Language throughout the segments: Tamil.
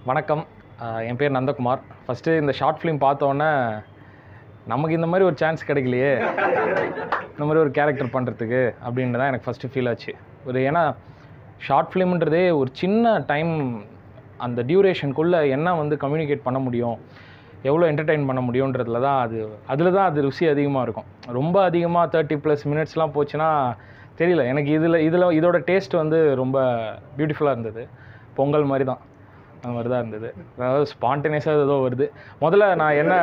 வணக்கம் ஆஹ் என் பேர் நந்தகுமார் ஃபஸ்ட்டு இந்த ஷார்ட் ஃபிலிம் பார்த்தோன்னே நமக்கு இந்த மாதிரி ஒரு சான்ஸ் கிடைக்கலையே இந்த மாதிரி ஒரு கேரக்டர் பண்ணுறதுக்கு அப்படின்னு தான் எனக்கு ஃபஸ்ட்டு ஃபீல் ஆச்சு ஒரு ஏன்னா ஷார்ட் ஃபிலிம்ன்றதே ஒரு சின்ன டைம் அந்த டியூரேஷனுக்குள்ளே என்ன வந்து கம்யூனிகேட் பண்ண முடியும் எவ்வளோ என்டர்டெயின் பண்ண முடியுன்றதுல தான் அது அதில் தான் அது ருசி அதிகமாக இருக்கும் ரொம்ப அதிகமாக தேர்ட்டி ப்ளஸ் மினிட்ஸ்லாம் போச்சுன்னா தெரியல எனக்கு இதில் இதில் இதோட டேஸ்ட் வந்து ரொம்ப பியூட்டிஃபுல்லாக இருந்தது பொங்கல் மாதிரி தான் அந்த மாதிரி தான் இருந்தது அதாவது ஸ்பான்டேனியஸாக ஏதோ வருது முதல்ல நான் என்ன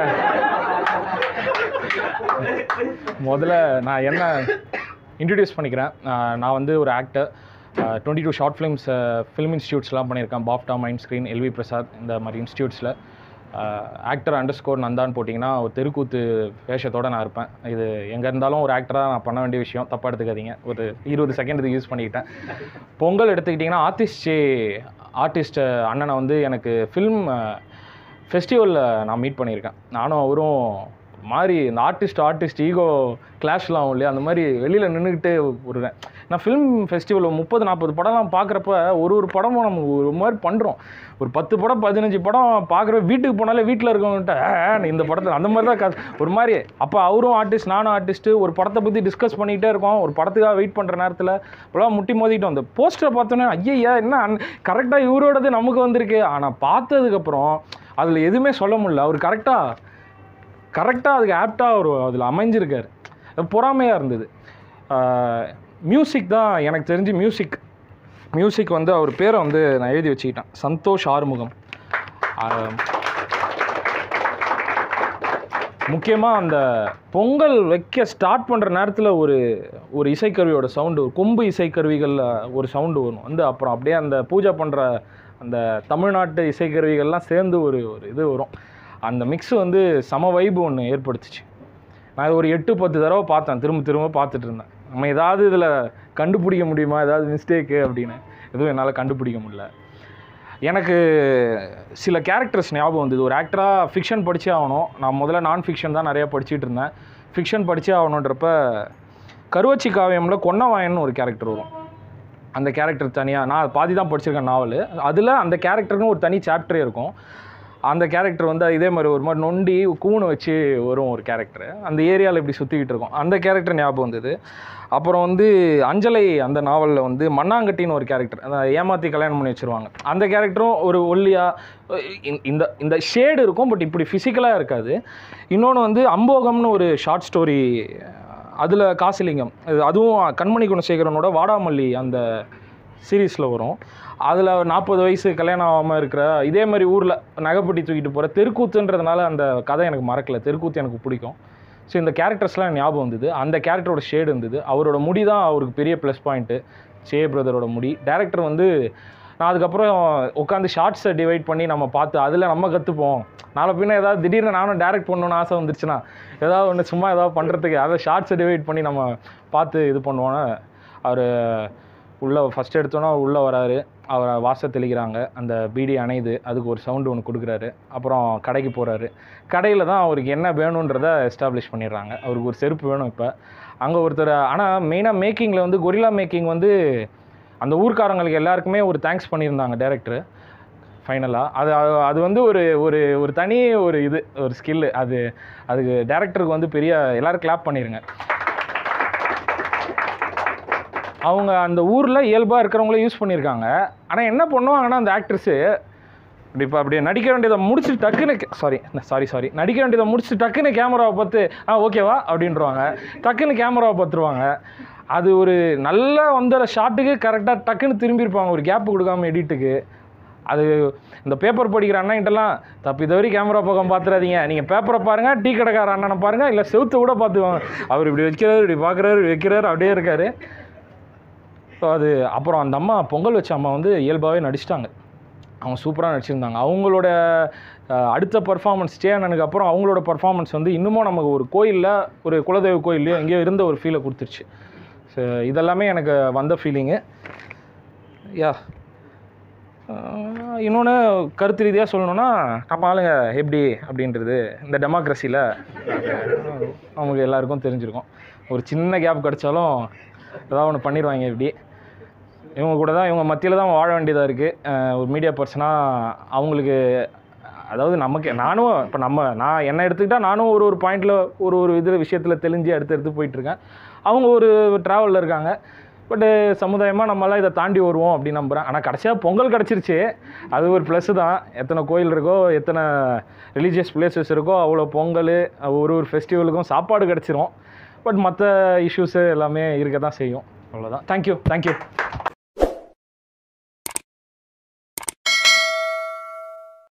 முதல்ல நான் என்ன இன்ட்ரடியூஸ் பண்ணிக்கிறேன் ஆஹ் நான் வந்து ஒரு actor twenty two short films film இன்ஸ்டியூட்ஸ்லாம் பண்ணியிருக்கேன் BAFTA mind screen LV Prasad இந்த மாதிரி இன்ஸ்டியூட்ஸில் ஆக்டர் அண்டர் ஸ்கோர் நந்தான்னு போட்டிங்கன்னா ஒரு தெருக்கூத்து வேஷத்தோடு நான் இருப்பேன் இது எங்கே இருந்தாலும் ஒரு ஆக்டராக நான் பண்ண வேண்டிய விஷயம் தப்பாக எடுத்துக்காதீங்க ஒரு இருபது செகண்ட் இதுக்கு யூஸ் பண்ணிக்கிட்டேன் பொங்கல் எடுத்துக்கிட்டிங்கன்னா ஆர்டிஸ்ட் ஆர்டிஸ்ட் அண்ணனை வந்து எனக்கு ஃபில்ம் ஃபெஸ்டிவலில் நான் மீட் பண்ணியிருக்கேன் நானும் அவரும் மாதிரி இந்த ஆர்டிஸ்ட் ஆர்டிஸ்ட் ஈகோ கிளாஷ்லாம் ஆகும் இல்லையா அந்த மாதிரி வெளியில் நின்றுக்கிட்டே வருவேன் நான் ஃபிலிம் ஃபெஸ்டிவல் முப்பது நாற்பது படம்லாம் பார்க்குறப்ப ஒரு ஒரு படமும் நம்ம ஒரு மாதிரி பண்ணுறோம் ஒரு பத்து படம் பதினஞ்சு படம் பார்க்குற வீட்டுக்கு போனாலே வீட்டில் இருக்கவங்ககிட்ட "ஆ, ஆ, இந்த படத்தில் அந்த மாதிரி தான் கா ஒரு மாதிரி அப்போ அவரும் ஆர்டிஸ்ட் நானும் ஆர்டிஸ்ட்டு ஒரு படத்தை பற்றி டிஸ்கஸ் பண்ணிக்கிட்டே இருக்கோம் ஒரு படத்துக்காக வெயிட் பண்ணுற நேரத்தில் இப்போலாம் முட்டி மோதிட்டோம் அந்த போஸ்டரை பார்த்தோன்னே ஐயா என்ன கரெக்டாக இவரோடது நமக்கு வந்திருக்கு ஆனால் பார்த்ததுக்கப்புறம் அதில் எதுவுமே சொல்ல முடியல அவர் கரெக்டாக கரெக்டாக அதுக்கு ஆப்டாக ஒரு அதில் அமைஞ்சிருக்காரு அது பொறாமையாக இருந்தது மியூசிக் தான் எனக்கு தெரிஞ்சு மியூசிக் மியூசிக் வந்து அவர் பேரை வந்து நான் எழுதி வச்சுக்கிட்டேன் சந்தோஷ் ஆறுமுகம் ஆஹ், முக்கியமாக அந்த பொங்கல் வைக்க ஸ்டார்ட் பண்ணுற நேரத்தில் ஒரு ஒரு இசைக்கருவியோட சவுண்டு ஒரு கொம்பு இசைக்கருவிகளில் ஒரு சவுண்டு வரும் வந்து அப்புறம் அப்படியே அந்த பூஜை பண்ணுற அந்த தமிழ்நாட்டு இசைக்கருவிகள்லாம் சேர்ந்து ஒரு ஒரு இது வரும் அந்த மிக்ஸ் வந்து சம வைப்பு ஒன்று ஏற்படுத்துச்சு நான் இது ஒரு எட்டு பத்து தடவை பார்த்தேன் திரும்ப திரும்ப பார்த்துட்டு இருந்தேன் நம்ம ஏதாவது இதில் கண்டுபிடிக்க முடியுமா ஏதாவது மிஸ்டேக்கு அப்படின்னு எதுவும் என்னால் கண்டுபிடிக்க முடியல எனக்கு சில கேரக்டர்ஸ் ஞாபகம் வந்தது ஒரு ஆக்டராக ஃபிக்ஷன் படிச்சே ஆகணும் நான் முதல்ல நான் ஃபிக்ஷன் தான் நிறையா படிச்சுட்டு இருந்தேன் ஃபிக்ஷன் படிச்சே ஆகணுன்றப்ப கருவச்சி காவியமில் கொன்னவாயன்னு ஒரு கேரக்டர் வரும் அந்த கேரக்டர் தனியாக நான் பாதி தான் படிச்சிருக்கேன் நாவல் அதில் அந்த கேரக்டருக்குன்னு ஒரு தனி சாப்டரே இருக்கும் அந்த கேரக்டர் வந்து இதே மாதிரி ஒரு மாதிரி நொண்டி கூணு வச்சு வரும் ஒரு கேரக்டர் அந்த ஏரியாவில் இப்படி சுற்றிக்கிட்டு இருக்கும் அந்த கேரக்டர் ஞாபகம் வந்தது அப்புறம் வந்து அஞ்சலை அந்த நாவலில் வந்து மண்ணாங்கட்டின்னு ஒரு கேரக்டர் அந்த ஏமாற்றி கல்யாணம் பண்ணி வச்சுருவாங்க அந்த கேரக்டரும் ஒரு ஒல்லியாக இந்த இந்த ஷேடு இருக்கும் பட் இப்படி ஃபிசிக்கலாக இருக்காது இன்னொன்று வந்து அம்போகம்னு ஒரு ஷார்ட் ஸ்டோரி அதில் காசிலிங்கம் அது- அதுவும் கண்மணி குணசேகரனோட வாடாமல்லி அந்த சீரீஸில் வரும் அதில் நாற்பது வயசு கல்யாணம் ஆகாமல் இருக்கிற இதே மாதிரி ஊரில் நகைப்பட்டி தூக்கிட்டு போகிற தெருக்கூத்துன்றதுனால அந்த கதை எனக்கு மறக்கல தெருக்கூத்து எனக்கு பிடிக்கும் ஸோ இந்த கேரக்டர்ஸ்லாம் ஞாபகம் வந்தது அந்த கேரக்டரோட ஷேடு இருந்தது அவரோட முடி தான் அவருக்கு பெரிய ப்ளஸ் பாயிண்ட்டு சே பிரதரோட முடி டேரக்டர் வந்து நான் அதுக்கப்புறம் உட்காந்து ஷார்ட்ஸை டிவைட் பண்ணி நம்ம பார்த்து அதில் நம்ம கற்றுப்போம் நாளை பின்ன ஏதாவது திடீர்னு நானும் டேரக்ட் பண்ணணும்னு ஆசை வந்துருச்சுன்னா ஏதாவது ஒன்று சும்மா ஏதாவது பண்ணுறதுக்கு அதை ஷார்ட்ஸை டிவைட் பண்ணி நம்ம பார்த்து இது பண்ணுவோன்னு அவர் உள்ளே ஃபஸ்ட் எடுத்தோன்னா உள்ளே வராரு அவரை வாச தெளிக்கிறாங்க அந்த பீடி அணையுது அதுக்கு ஒரு சவுண்டு ஒன்று கொடுக்குறாரு அப்புறம் கடைக்கு போகிறாரு கடையில் தான் அவருக்கு என்ன வேணுன்றத எஸ்டாப்ளிஷ் பண்ணிடுறாங்க அவருக்கு ஒரு செருப்பு வேணும் இப்போ அங்கே ஒருத்தர் ஆனால் மெயினாக மேக்கிங்கில் வந்து கொரில்லா மேக்கிங் வந்து அந்த ஊர்க்காரங்களுக்கு எல்லாருக்குமே ஒரு தேங்க்ஸ் பண்ணியிருந்தாங்க டேரக்டர் ஃபைனலாக அது அது- அது வந்து ஒரு ஒரு ஒரு தனி ஒரு இது ஒரு ஸ்கில்லு அது அதுக்கு டேரக்டருக்கு வந்து பெரிய எல்லோரும் கிளாப் பண்ணிடுங்க அவங்க அந்த ஊரில் இயல்பாக இருக்கிறவங்கள யூஸ் பண்ணியிருக்காங்க ஆனால் என்ன பண்ணுவாங்கன்னா அந்த ஆக்ட்ரஸு இப்படி இப்போ அப்படியே நடிக்க வேண்டியதை முடிச்சு டக்குன்னு சாரி சாரி சாரி நடிக்க வேண்டியதை முடிச்சு டக்குன்னு கேமராவை பார்த்து ஆ ஓகேவா அப்படின்றவாங்க டக்குன்னு கேமராவை பார்த்துருவாங்க அது ஒரு நல்லா வந்த ஷாட்டுக்கு கரெக்டாக டக்குன்னு திரும்பியிருப்பாங்க ஒரு கேப் கொடுக்காம எடிட்டுக்கு அது இந்த பேப்பர் படிக்கிற அண்ணன்கிட்டலாம் தப்பி தவறி கேமரா பக்கம் பார்த்துறாதீங்க நீங்கள் பேப்பரை பாருங்கள் டீ கடைக்கார அண்ணனை பாருங்கள் இல்லை செவுத்தை கூட பார்த்துவாங்க அவர் இப்படி வைக்கிறாரு இப்படி பார்க்குறாரு இப்படி வைக்கிறாரு அப்படியே இருக்காரு ஸோ அது அப்புறம் அந்த அம்மா பொங்கல் வச்ச அம்மா வந்து இயல்பாகவே நடிச்சிட்டாங்க அவங்க சூப்பராக நடிச்சிருந்தாங்க அவங்களோட அஹ், அடுத்த பர்ஃபார்மன்ஸ் சேனனுக்கு அப்புறம் அவங்களோட பர்ஃபார்மன்ஸ் வந்து இன்னமும் நமக்கு ஒரு கோயிலில் ஒரு குலதெய்வ கோயில்லையோ எங்கேயோ இருந்த ஒரு ஃபீலை கொடுத்துருச்சு ஸோ இதெல்லாமே எனக்கு வந்த ஃபீலிங்கு யா இன்னொன்று கருத்து ரீதியாக சொல்லணும்னா நம்ம ஆளுங்க எப்படி அப்படின்றது இந்த டெமோக்ரஸியில் நமக்கு எல்லாருக்கும் தெரிஞ்சிருக்கும் ஒரு சின்ன கேப் கிடச்சாலும் ஏதாவது ஒன்று பண்ணிடுவாங்க இப்படி இவங்க கூட தான் இவங்க மத்தியில் தான் வாழ வேண்டியதாக இருக்குது ஒரு மீடியா பர்சனாக அவங்களுக்கு அதாவது நமக்கு நானும் இப்போ நம்ம நான் என்ன எடுத்துக்கிட்டால் நானும் ஒரு ஒரு பாயிண்டில் ஒரு ஒரு இது விஷயத்தில் தெளிஞ்சு அடுத்து எடுத்து போயிட்டுருக்கேன் அவங்க ஒரு ட்ராவலில் இருக்காங்க பட்டு சமுதாயமாக நம்மளாம் இதை தாண்டி வருவோம் அப்படின்னு நம்புகிறேன் ஆனால் கடைசியாக பொங்கல் கிடச்சிருச்சு அது ஒரு ப்ளஸ்ஸு தான் எத்தனை கோயில் இருக்கோ எத்தனை ரிலீஜியஸ் பிளேசஸ் இருக்கோ அவ்வளோ பொங்கல் ஒரு ஒரு ஃபெஸ்டிவலுக்கும் சாப்பாடு கிடச்சிரும் பட் மற்ற இஷ்யூஸு எல்லாமே இருக்க தான் செய்யும் அவ்வளோதான் தேங்க்யூ தேங்க்யூ